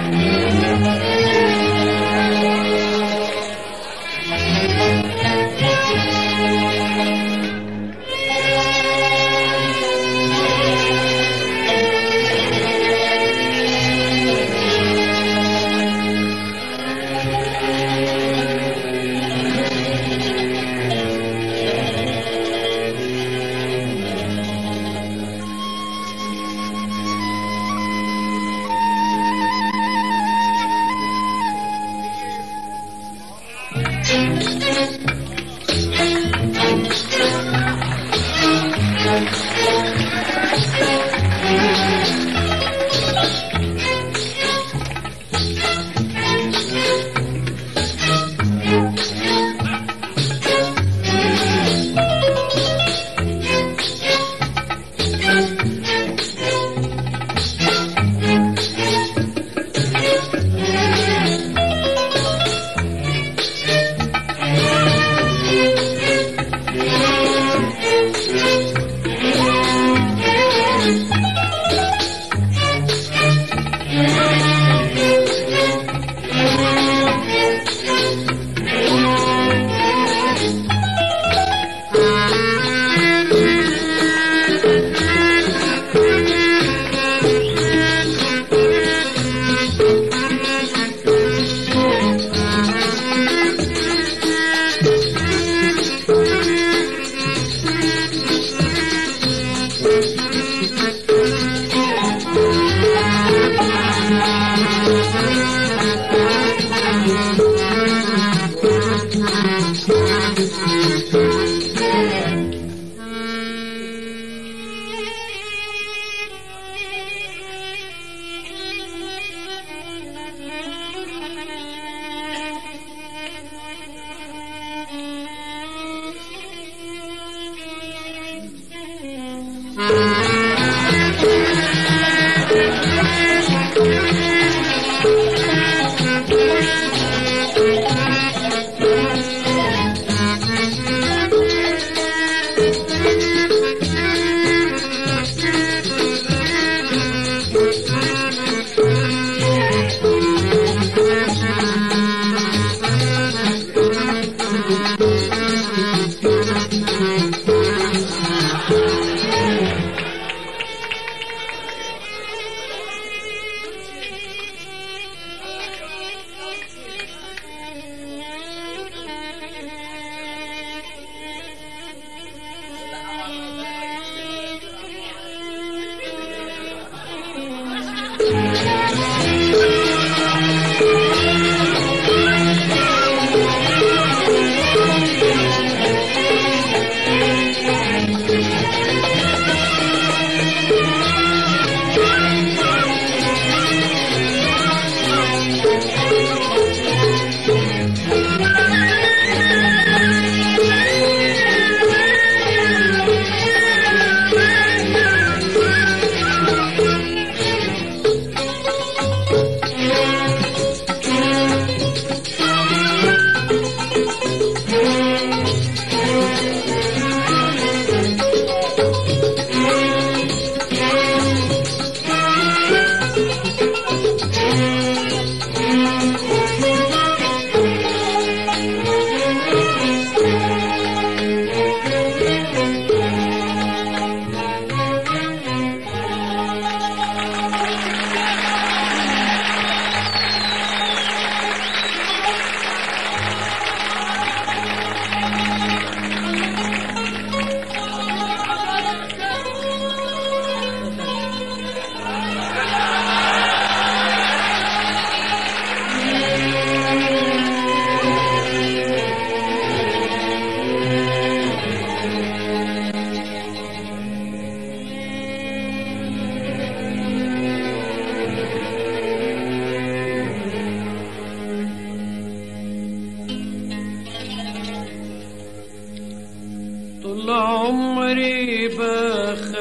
طول عمري بخاف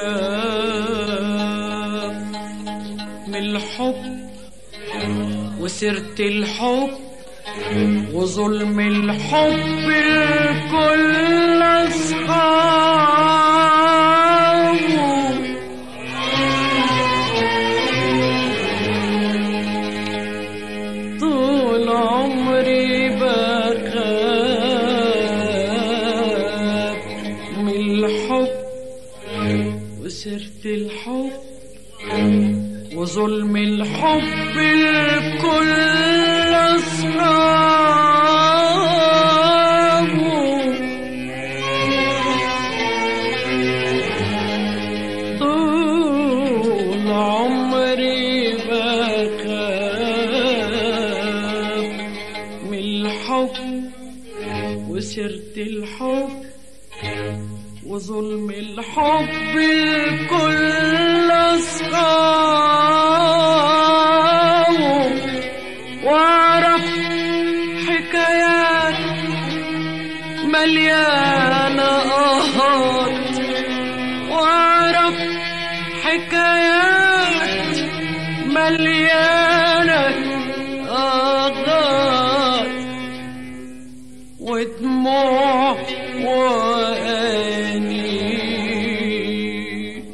من الحب وسيرة الحب وظلم الحب الكل أصحابه وظلم الحب الكل أصحابه طول عمري بخاف من الحب وسيرة الحب وظلم الحب الكل أصحابه وأعرف حكايات مليانة آهات وأعرف حكايات مليانة آهات ودموع وأنين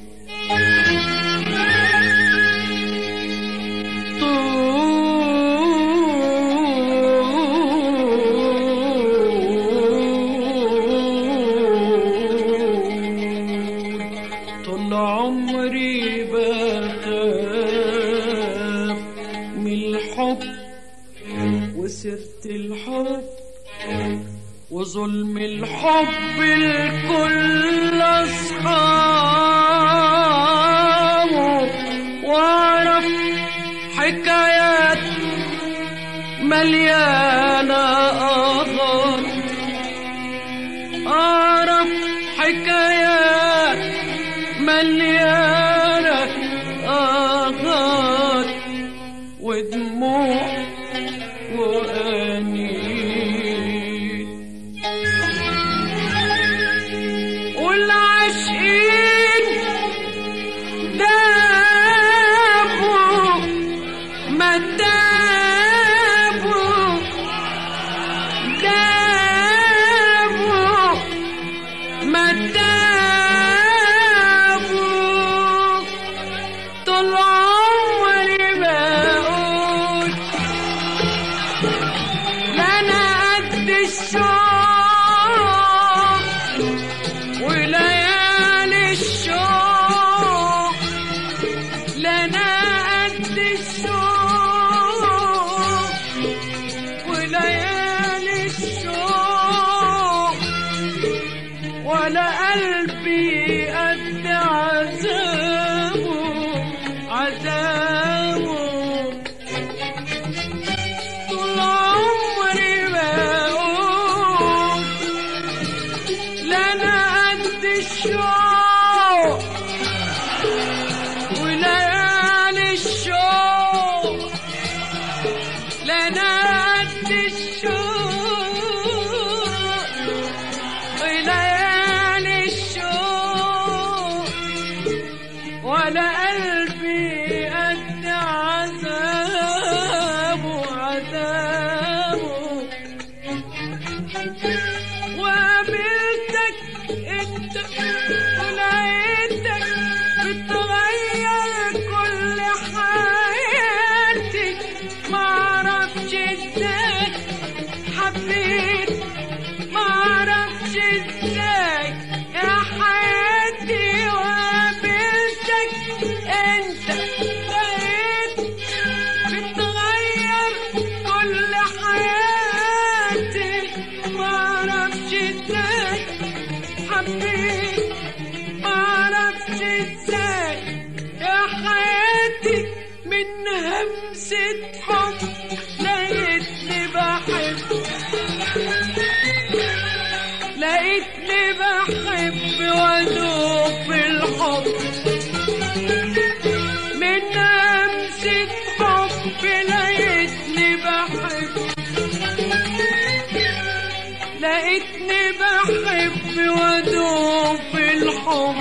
طول عمري بخاف من الحب وسيرة الحب وظلم الحب الكل أصحابه وأعرف حكايات مليانة آغار أعرف حكايات مليانة آغار ودموع وأنين والعاشقين دابوا ما دابوا دابوا ما دابوا طول عمري بقول لا انا قد الشوق وليالي الشوق لا انا قد الشوق وليالي الشوق ولا قلبي قد عذابه عذابه طول عمري بقول لا انا قد الشوق وليالي الشوق لا انا قد الشوق وليالي الشوق ولا قلبي قد عذابه عذابه وقابلتك انت ولقيتك بتغير كل حياتي معرفش ازاي حبيت معرفش ازاي يا حياتي وقابلتك انت بقيت بتغير كل حياتي معرفش ازاي حبيت معرفش ازاي يا حياتي من همسة حب لقيتني بحب لقيتني بحب وادوب في الحب من همسة حب لقيتني بحب لقيتني بحب وادوب في الحب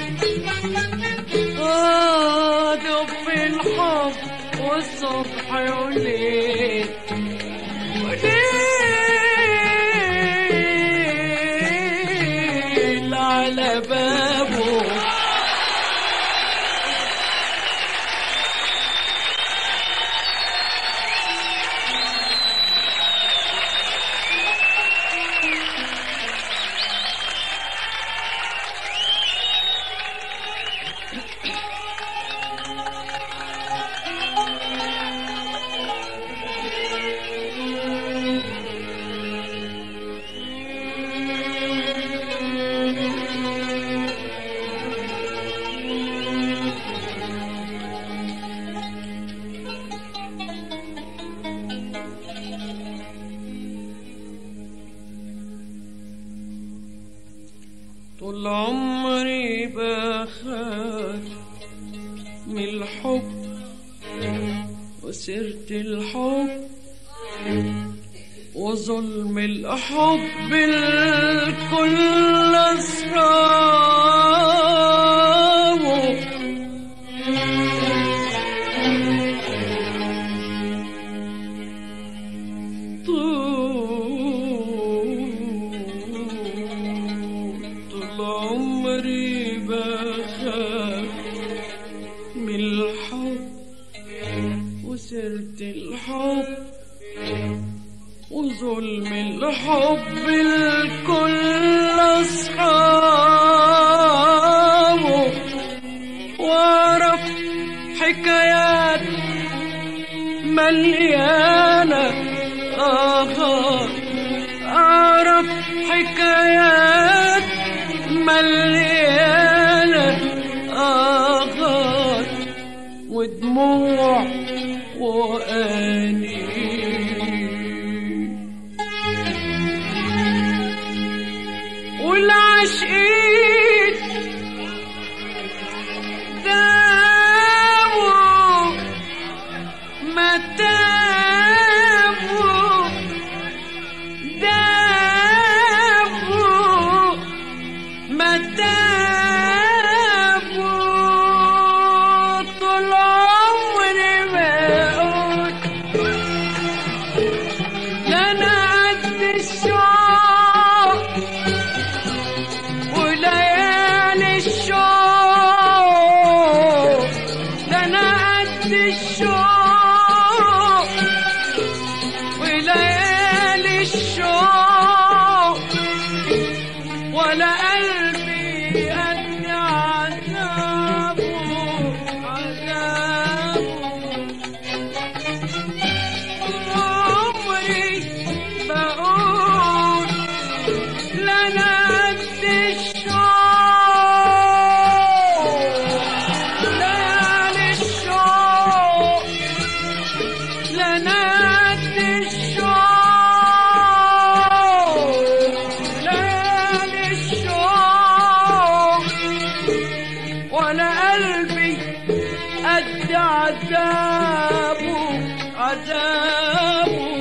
وادوب في الحب والصبح وليل وليل على بابه طول عمري بخاف من الحب وسيرة الحب وظلم الحب الكل أسراره طول عمري بخاف من الحب وسيرة الحب وظلم الحب الكل أصحابه وأعرف حكايات مليانة آخر أعرف حكايات مليانة آخر ودموع وأنين والعاشقين داووا ما تابوا داووا ما تابوا طول عمري بقول لا انا قد الشوق وليالي الشوق ده انا قد الشوق وليالي الشوق ولا قلبي قد عذابه عذابه عمري بقول لا انا قد الشوق ليالي الشوق لا انا قد الشوق ليالي الشوق ولا قلبي قد عذابه عذابه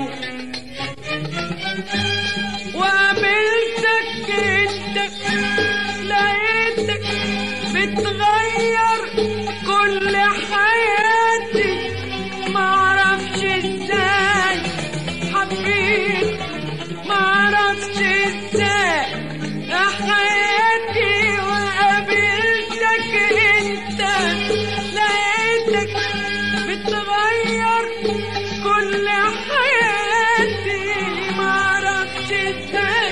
وقابلتك انت لقيتك بتغير كل حياتي معرفش ازاي حبيت معرفش ازاي يا حياتي وقابلتك انت لقيتك بتغير كل حياتي معرفش ازاي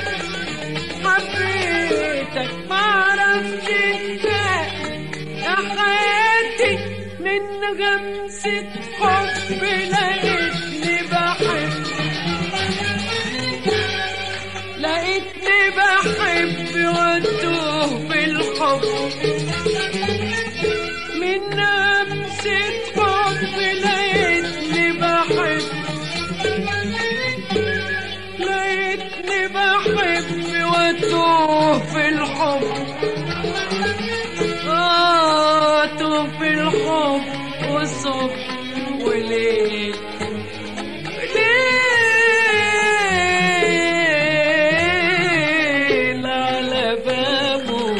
حبيتك معرفش ازاي يا حياتي من غمسة حب لقيتني بحب لقيتني بحب واتوه بالحب من غمسة حب لقيتني بحب لقيتني بحب واتوه في الحب آه توه في الحب والصبح وليل ليل على بابه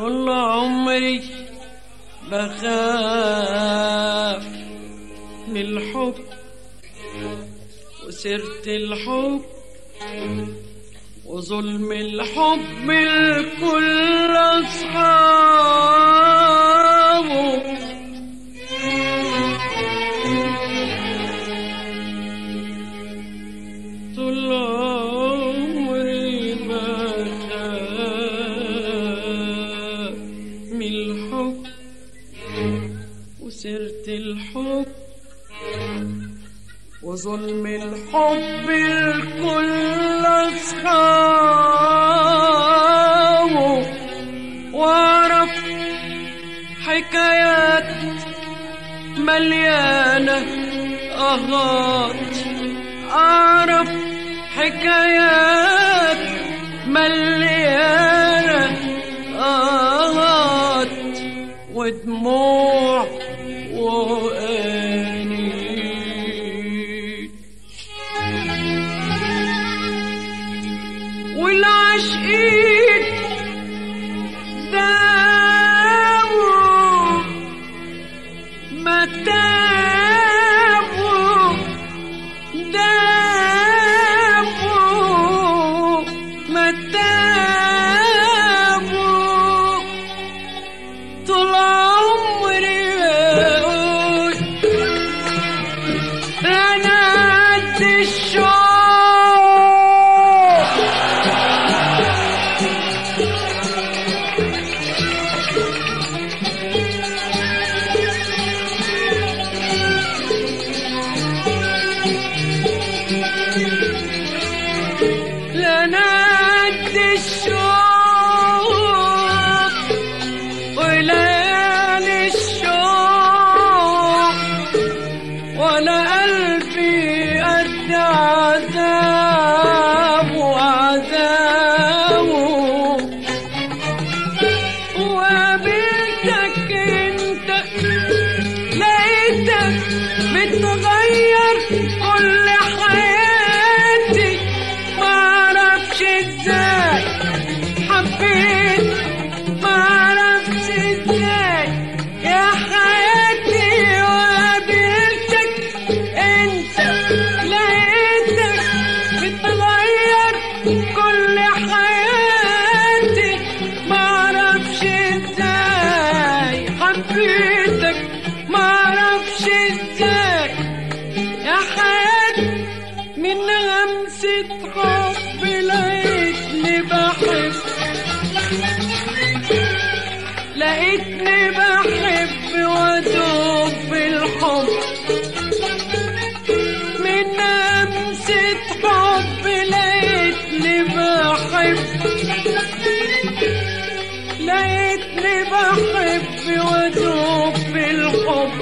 طول عمري بخاف من الحب وسيرة الحب وظلم الحب الكل أصحابه طول عمري بخاف من الحب وسيرة الحب وظلم الحب الكل أصحابه وأعرف حكايات مليانة أغاط أعرف حكايات مليانة آهات ودموع وأنين والعاشقين داووا ما تابوا دابوا ما تابوا طول عمري بقول انا قد الشوق لناد الشوق وليالي الشوق ولا قلبي قد عذاب وعذاب وقابلتك انت لقيتك بتغير كل حياتي معرفش ازاي حبيت معرفش ازاي يا حياتي وقابلتك انت لقيتك بتغير كل حياتي معرفش ازاي حبيتك معرفش ازاي يا حياتي من همسة حب لقيتني بحب لقيتني بحب وادوب بالحب من همسة حب لقيتني بحب لقيتني بحب وادوب بالحب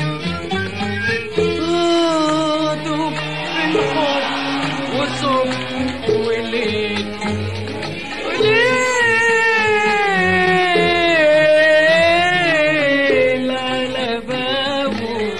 ادوب بالحب وصبح وليل وليل على بابه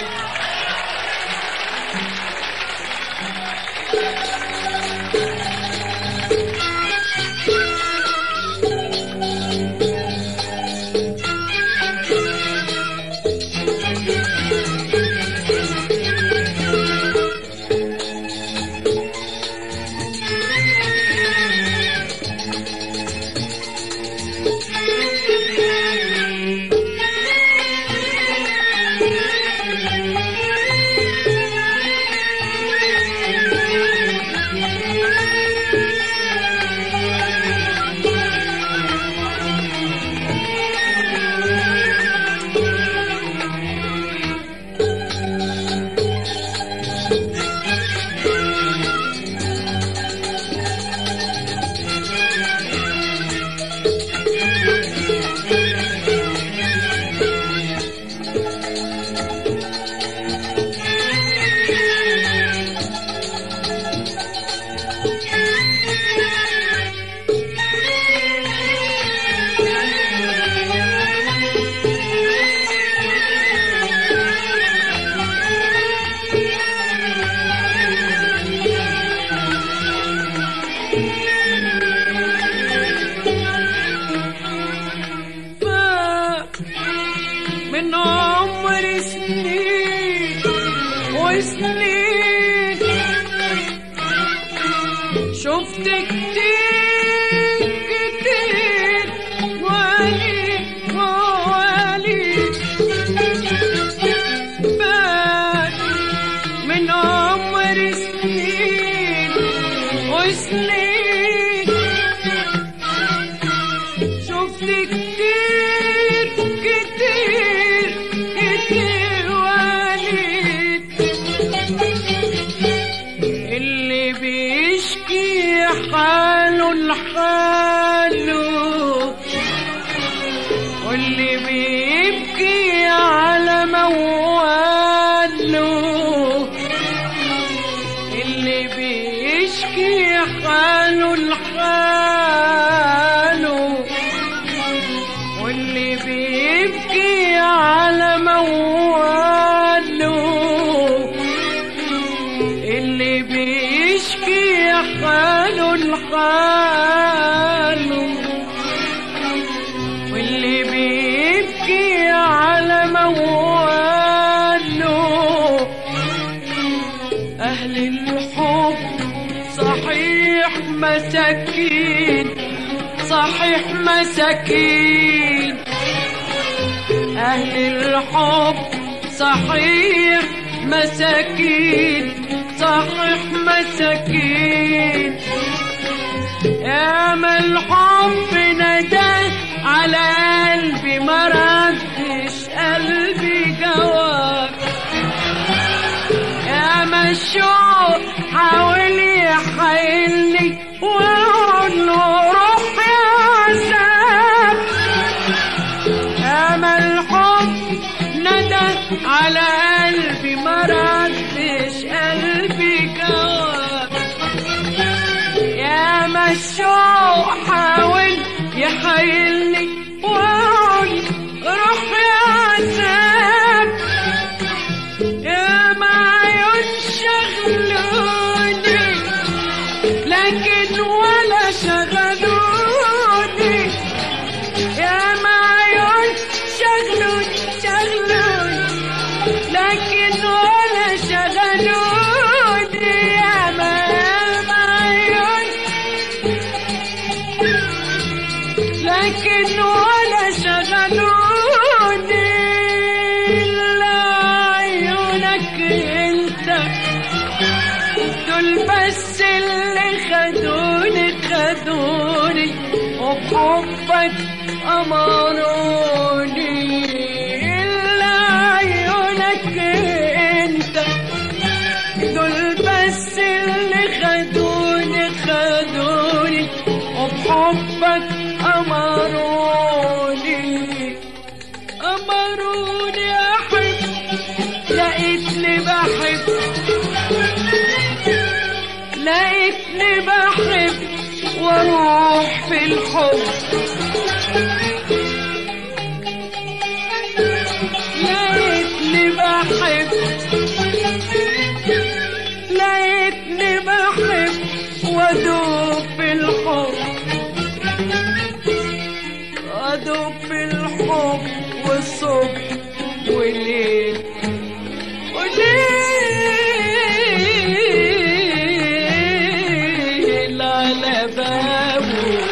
شفت كتير كتير ولي ولي بات من عمر سنين وسنين شفت كتير كتير كتير وليد اللي بيشكي حاله لحاله واللي بيبكي على مواله اللي بيشكي حاله لحاله واللي بيبكي على مواله اللي بيشكي حاله لحاله واللي بيبكي على مواله أهل الحب صحيح مساكين صحيح مساكين أهل الحب صحيح مساكين صحيح مساكين يا ما الحب ندى على قلبي ما ردش قلبي جواب يا ما الشوق حاول يحيلني واقول له روح يا عذاب يا ما الحب ندى على قلبي ما ردش قلبي جواب يا ما الشوق حاول يحيلني واقول روح يا عذاب يا ما عيون شغلوني لكن ولا شغلوني يا ما عيون شغلوني شغلوني لكن ولا شغلوني يا ما يا ما عيون لكن ولا شغلوني إلا عيونك انت دول بس اللي خدوني خدوني وبحبك أمروني إلا عيونك انت دول بس اللي خدوني خدوني وبحبك أمروني أمروني أحب لقيتني بحب لقيتني بحب واروح في الحب لقيتني بحب لقيتني بحب وادوب في الحب ادوب في الحب والصبح والليل وليل على بابه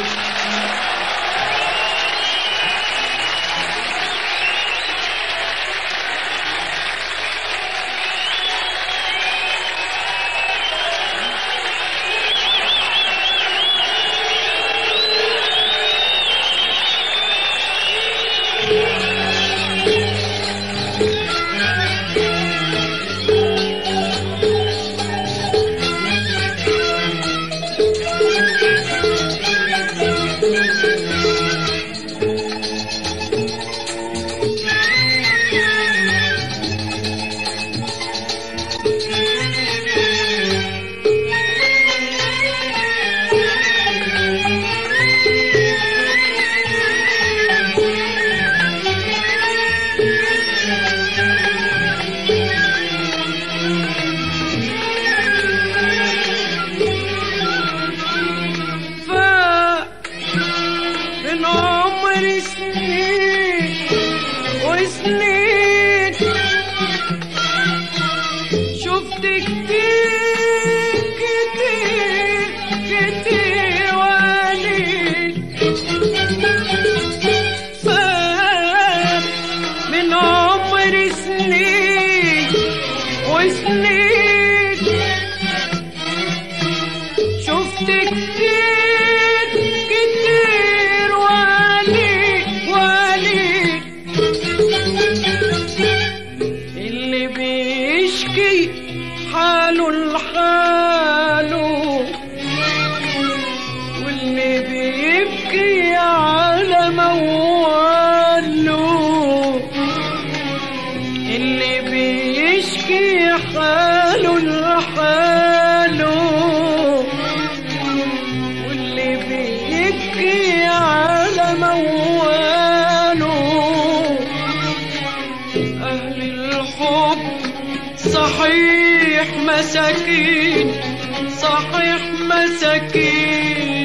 مساكين صحيح مساكين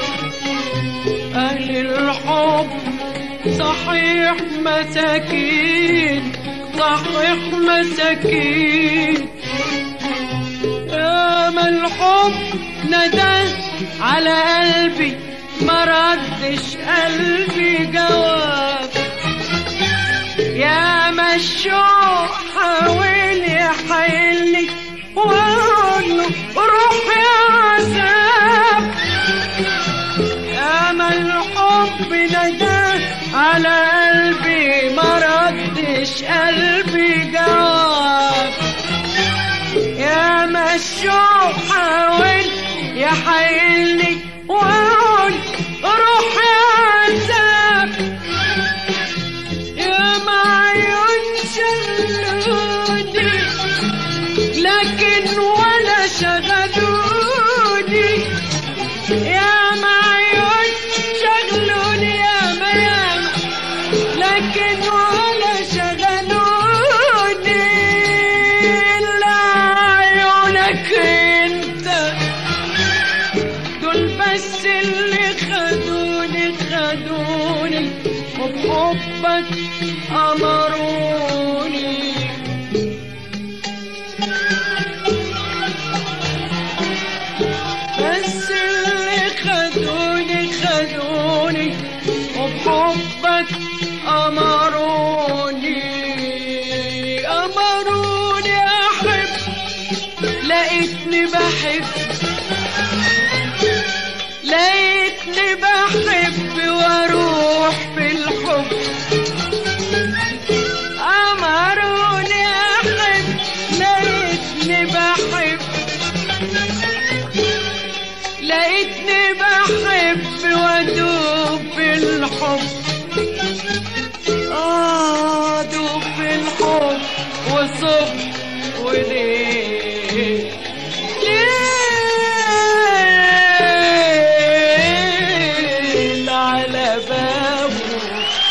أهل الحب صحيح مساكين صحيح مساكين يا ما الحب ندى على قلبي ما ردش قلبي جواب يا ما الشوق حاول يحيلني واقول له روح يا عذاب يا ما الحب ندى على قلبي ما ردش قلبي جواب يا ما الشوق حاول يحيلني واقول روح يا عذاب يا ما عيون شغلوني لكن ولا شغلوني يا ما عيون شغلوني يا ما يا ما لكن ولا شغلوني إلا عيونك انت دول بس اللي خدوني خدوني وبحبك أمروني بس اللي خدوني خدوني وبحبك أمروني أمروني أحب لقيتني بحب لقيتني بحب واروح في الحب أمروني أحب لقيتني بحب لقيتني بحب وادوب في الحب آه دوب في الحب وصبح وليل ليل على بابه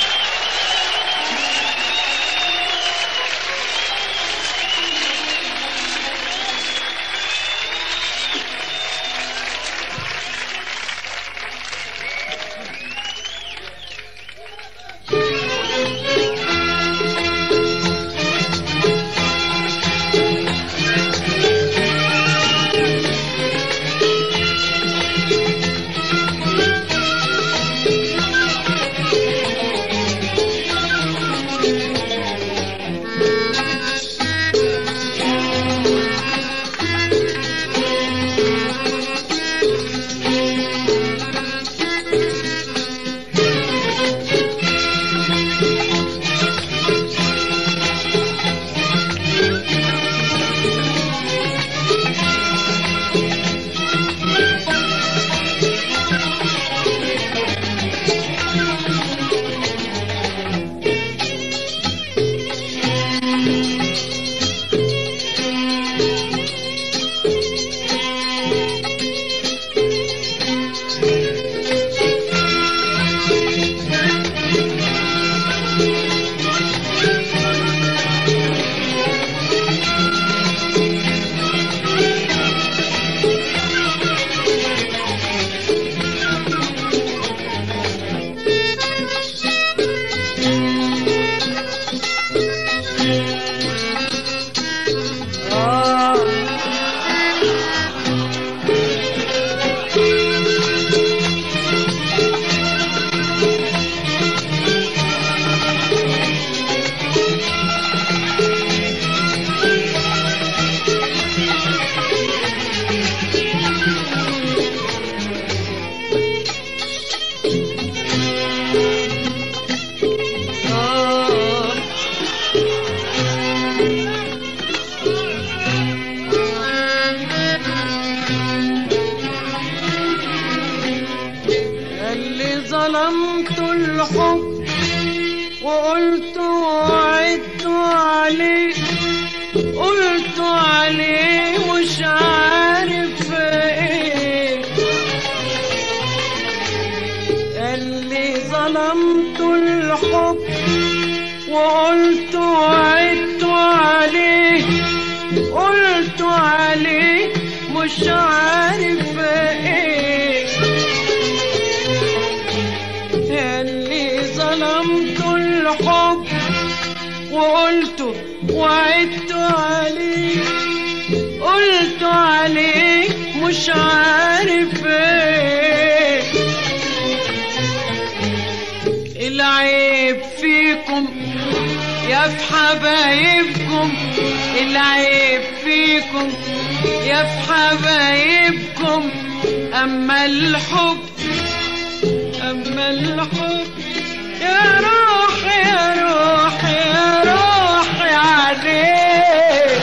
ظلمت الحب وقلت وعدت عليه قلت عليه مش عارف ايه اللي ظلمت الحب وقلت وعدت عليه قلت عليه مش عارف ايه اللي ظلمت الحب وقلت وعدت عليه قلت عليه مش عارف ايه العيب فيكم يا في حبايبكم العيب فيكم يا في حبايبكم اما الحب اما الحب يا روحي يا روحي يا روحي عليك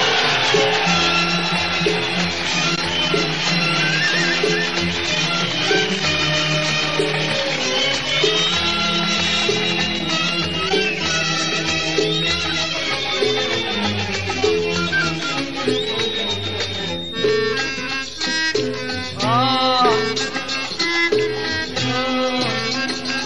آه آه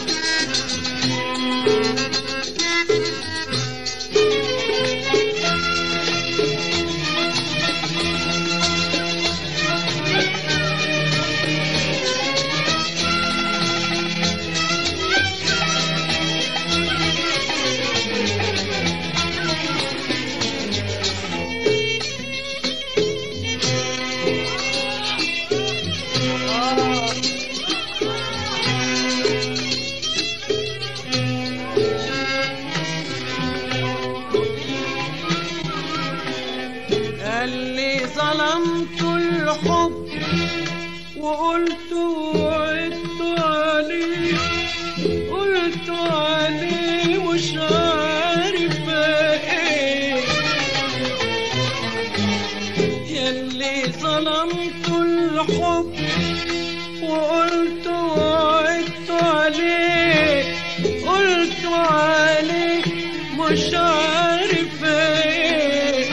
اللي ظلمت الحب وقلت وعدت عليه قلت عليه مش عارف ايه يلي ظلمت الحب وقلت وعدت عليه قلت عليه مش عارف ايه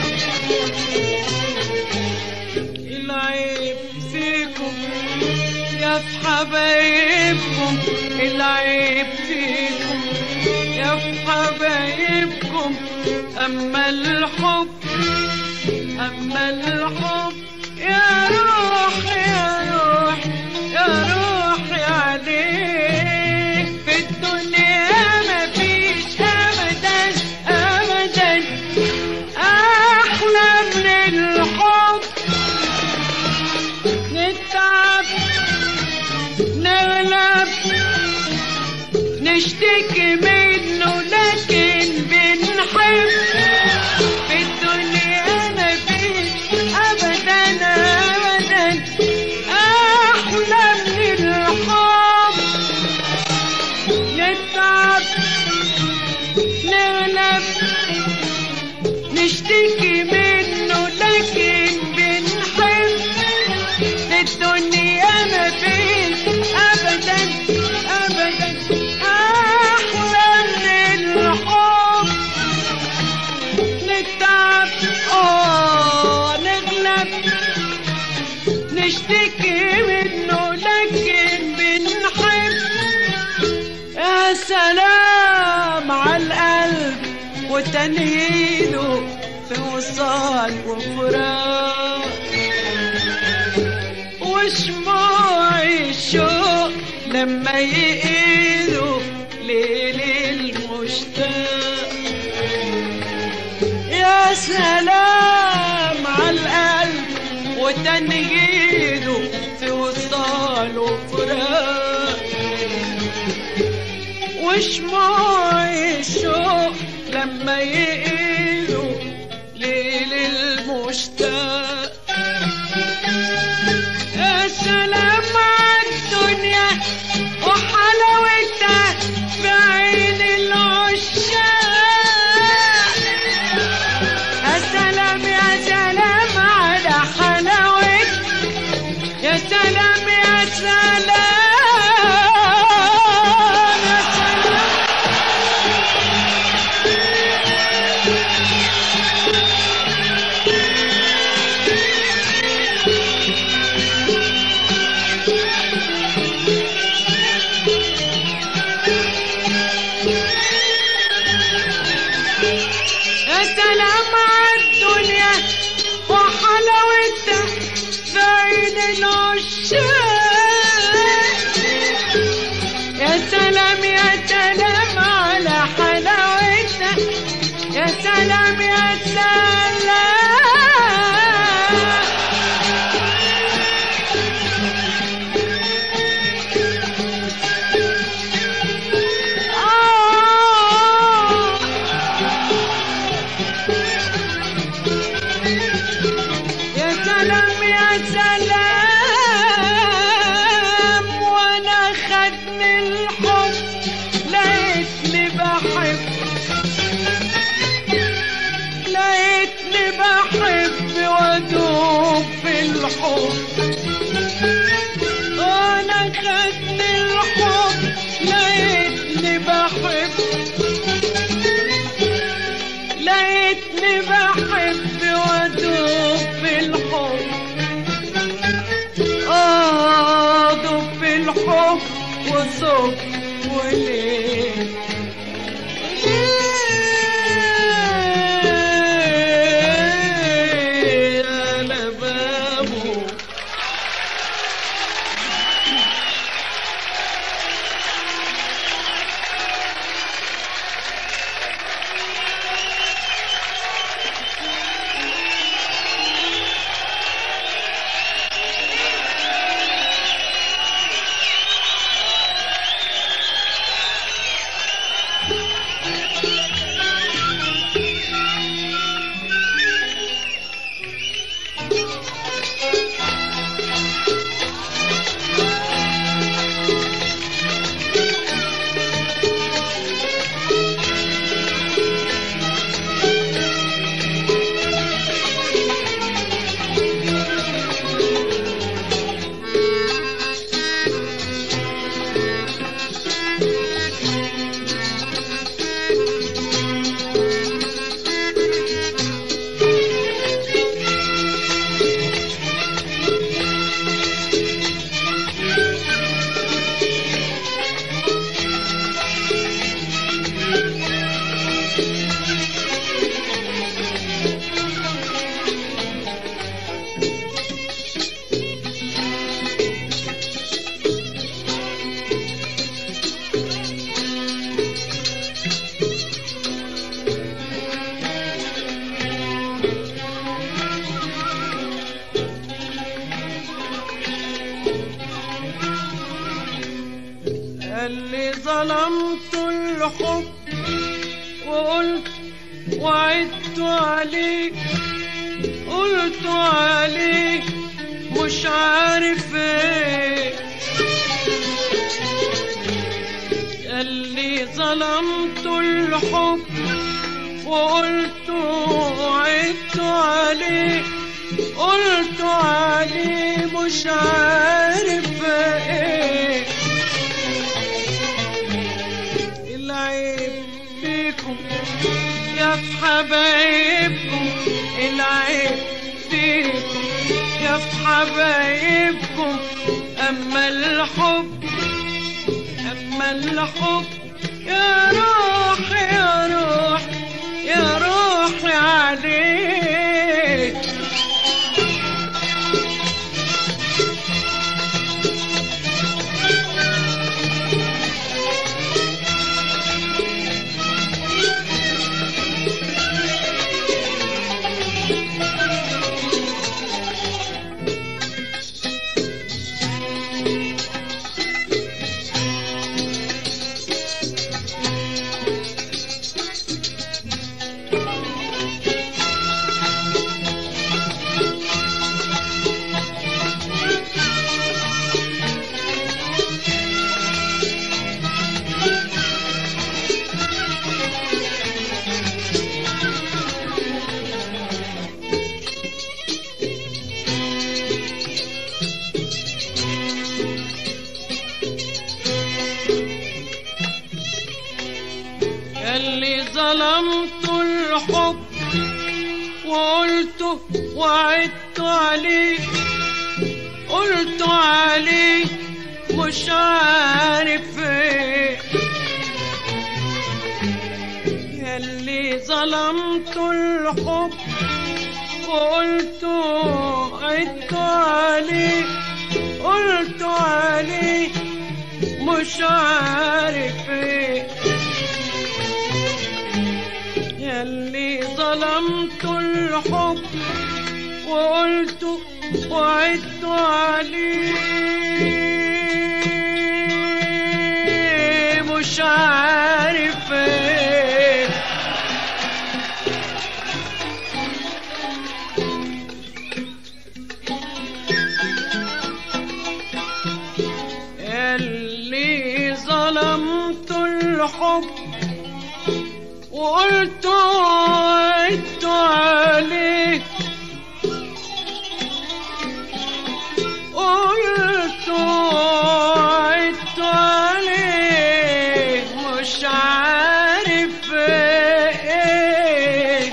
العيب فيكم يا في حبايبكم العيب فيكم يا في حبايبكم أما الحب أما الحب يا روحي يا روحي يا روحي عليك في الدنيا مفيش أبدا أبدا أحلى من الحب نتعب نغلب نشتكي منه لكن بنحب في الدنيا مفيش ابدا ابدا احلى من الحب نتعب نغلب نشتكي منه لكن بنحب في الدنيا مفيش ابدا ابدا احلى من الحب نتعب اه نغلب نشتكي منه لكن بنحب يا سلام على القلب وتنهيده في وصال وفراق وشموع الشوق لما يقيدوا ليل المشتاق يا سلام على القلب وتنهيده في وصال وفراق وشموع الشوق لما يقيدوا ليل المشتاق يا سلام على الدنيا وحلاوتها في عين العشاق يا سلام يا سلام على حلاوتها يا سلام يا سلام يا سلام بعين العشاق يا سلام يا سلام على حلاوتها يا سلام يا سلام آه يا سلام يا سلام وانا خدني الحب لقيتني بحب لقيتني بحب وادوب في الحب وانا خدني الحب لقيتني بحب لقيتني بحب وادوب في الحب اه ادوب في الحب وصب وليه ليه على بابه اللي ظلمت الحب وقلت وعدت عليك قلت عليك مش عارف ايه اللي ظلمت الحب وقلت وعدت عليه قلت عليه مش عارف ايه العيب فيكم يا في حبايبكم العيب فيكم يا في حبايبكم اما الحب اما الحب يا روح يا روح يا روح عليك اللي ظلمت الحب وقلت وعدت عليه قلت عليه مش عارف ايه ياللي ظلمت الحب وقلت وعدت عليه مش عارف ايه ياللي ظلمت الحب وقلت وعدت عليه مش عارف ايه اللي ظلمت الحب وقلت وعدت عليه قلت وعدت عليه مش عارف ايه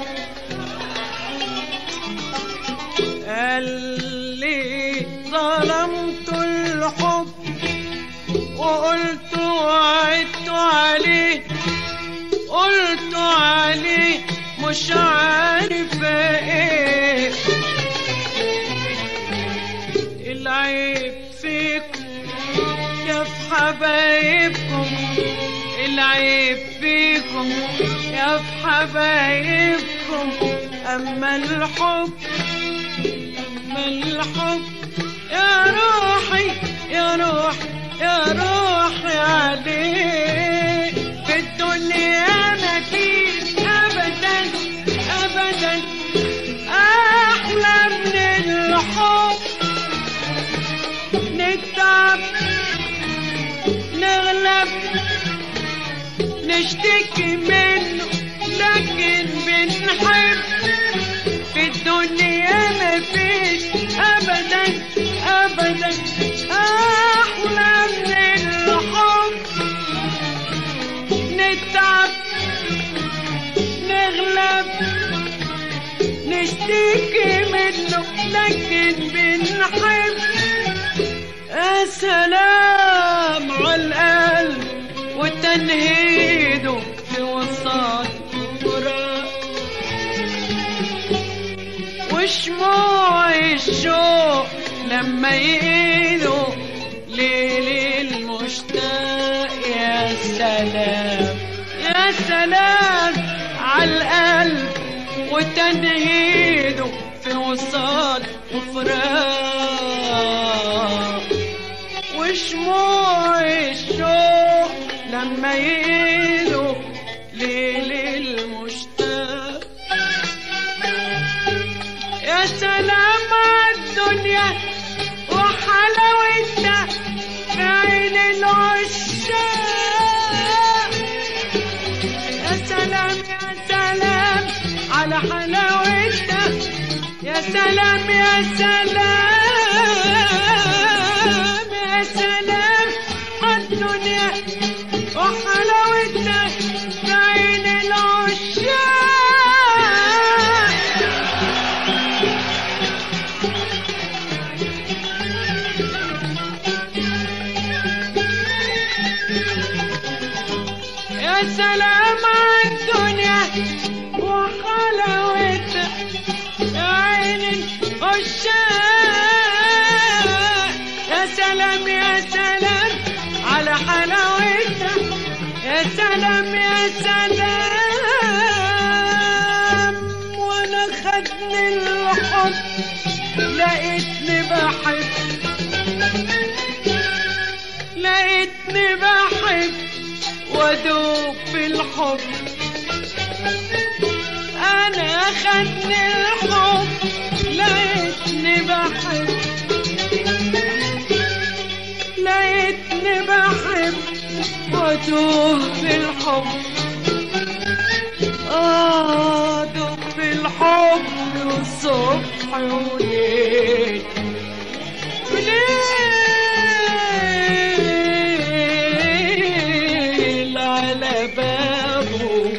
اللي ظلمت الحب وقلت وعدت عليه قلت عليه مش عارف ايه العيب فيكم يا في حبايبكم العيب فيكم يا في حبايبكم اما الحب اما الحب يا روحي يا روح يا روحي عليه في الدنيا ما فيش ابدا ابدا احلى من الحب نتعب نغلب نشتكي منه لكن بنحب في الدنيا ما فيش ابدا ابدا احلى من الحب نتعب نغلب نشتكي منه لكن بنحب يا سلام على القلب وتنهيده في وسط فراق وشموع الشوق لما يقيدوا ليل المشتاق يا سلام يا سلام على القلب وتنهيده في وسط وفراق وشموع الشوق لما يقيدوا ليل المشتاق يا سلام على الدنيا وحلاوتها في عين العشاق يا سلام يا سلام على حلاوتها يا سلام يا سلام يا سلام على الدنيا وحلاوتها في عين العشاق يا سلام على الدنيا وحلاوتها يا عين العشاق يا سلام يا سلام على حلاوتها يا سلام يا سلام وانا خدني الحب لقيتني بحب لقيتني بحب وادوب في الحب انا خدني الحب لقيتني بحب لقيتني بحب وادوب في الحب اه دوب في الحب والصبح وليل وليل على بابه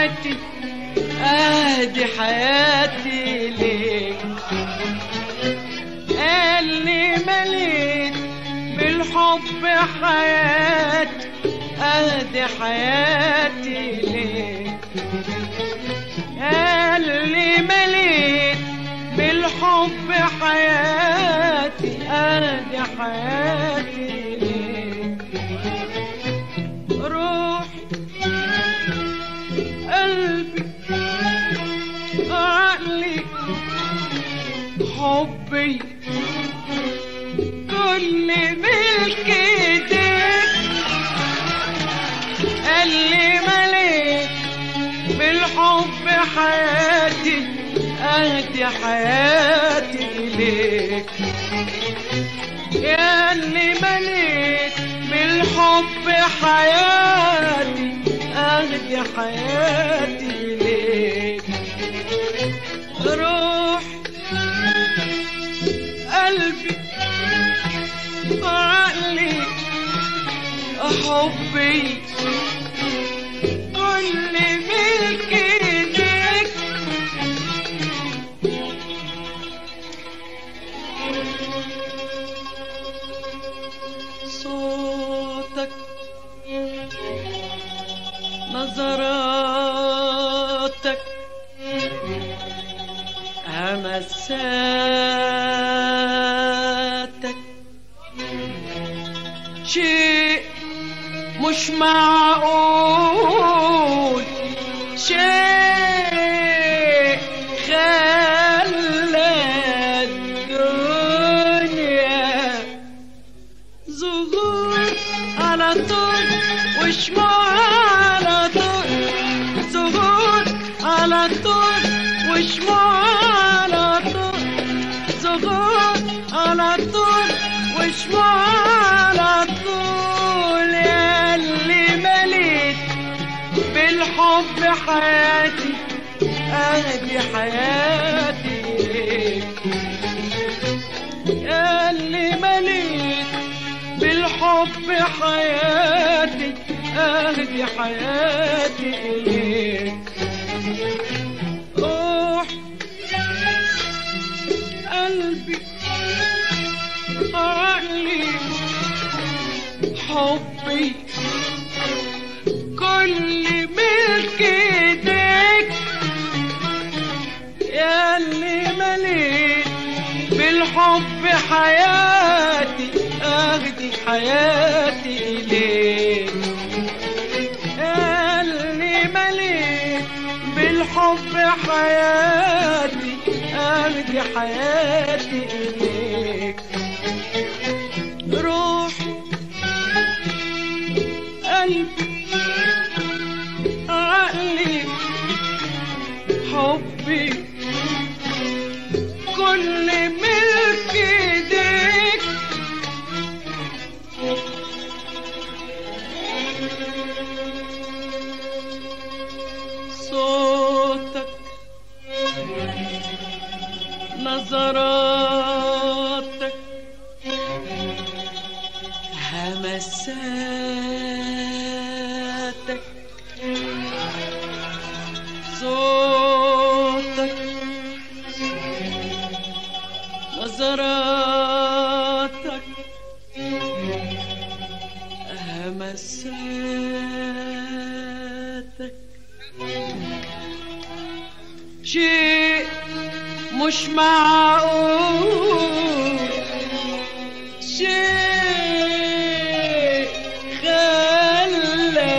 حياتي ادي حياتي ليك اللي مليت بالحب حياتي ادي حياتي ليك اللي مليت بالحب حياتي ادي حياتي ليك روحي قلبي عقلي حبي كل ملك ايديك اللي مليت بالحب حياتي اهدي حياتي اليك يا اللي مليت بالحب حياتي اهدي حياتي اليك روح قلبي عقلي حبي كل ملك ايديك صوتك نظراتك همساتك شيء مش معقول شيء خلى الدنيا ظهور على طول وشموع على طول ظهور على طول وشموع على طول ظهور على طول وشموع على طول يا اللي مليت بالحب حياتي اهدي حياتي ليك يا اللي مليت بالحب حياتي اهدي حياتي اليك روح قلبي عقلي حبي كل ملك ايديك يا اللي مليت بالحب حياتي اخدي حياتي اليك يا اللي مليت بالحب حياتي اخدي حياتي اليك روحي قلبي عقلي حبي كل ملك ايديك صوتك نظراتك همساتك صوتك نظراتك همساتك شيء مش معقول شيء خلى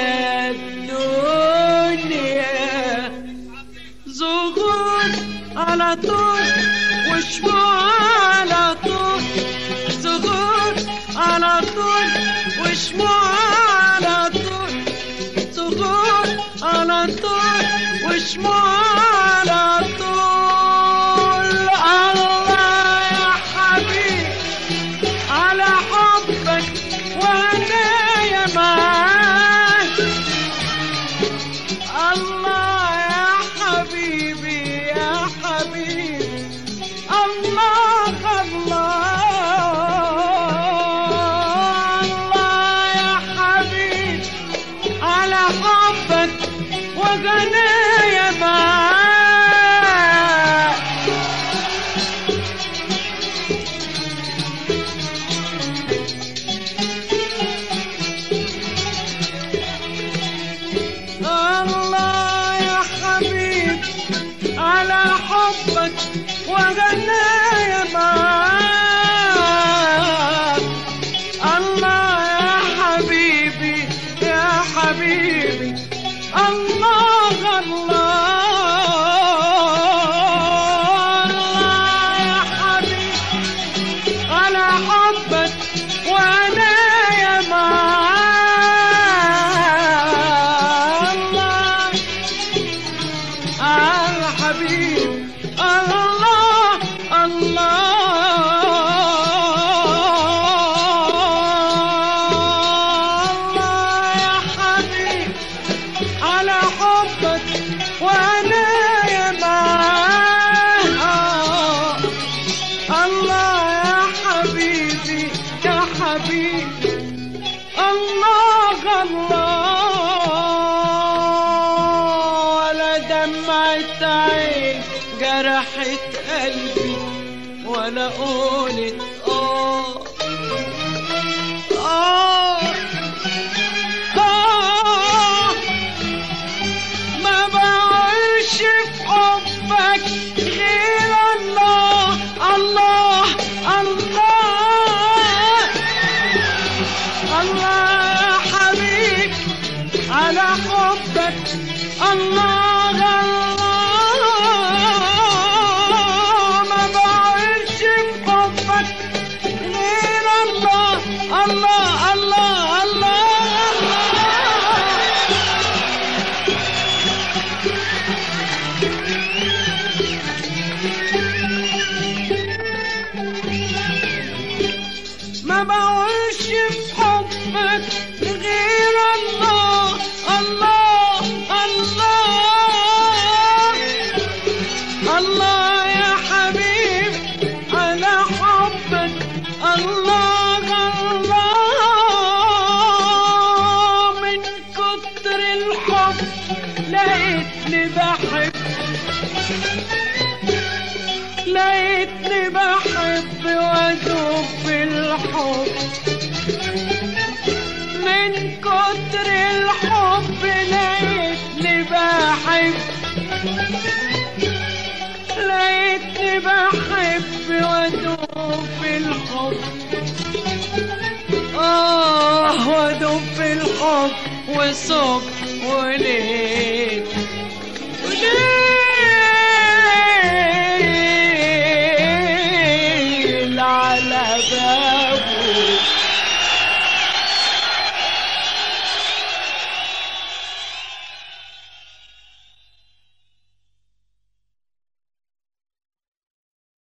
الدنيا ظهور على طول وشموع على طول ظهور على طول وشموع على طول ظهور على طول وشموع على طول الله يا حبيبي على حبك وانا يا معاك الله يا حبيبي يا حبيبي الله الله الله يا حبيبي على حبك وغنايا معاك الله يا حبيب على حبك وغنايا معاك الله يا حبيبي يا حبيبي الله الله الله يا حبيبي على حبك وانا يا الله على حبيب الله الله يا حبيب على حبك وانا يا معاه الله يا حبيبي يا حبيبي الله الله ولا دمعة عين جرحت قلبي ولا قولت اه اه اه ما بعيش في حبك غير الله الله الله الله يا حبيب على حبك الله الله ما بعيش في حبك غير الله الله الله الله ما بعيش في حبك غير الله الله الله الله يا حبيب على حبك الله الله من كتر الحب لقيتني بحب لقيتني بحب وادوب في الحب من كتر الحب لقيتني بحب لقيتني بحب وادوب في الحب آه وادوب في الحب وصب وليل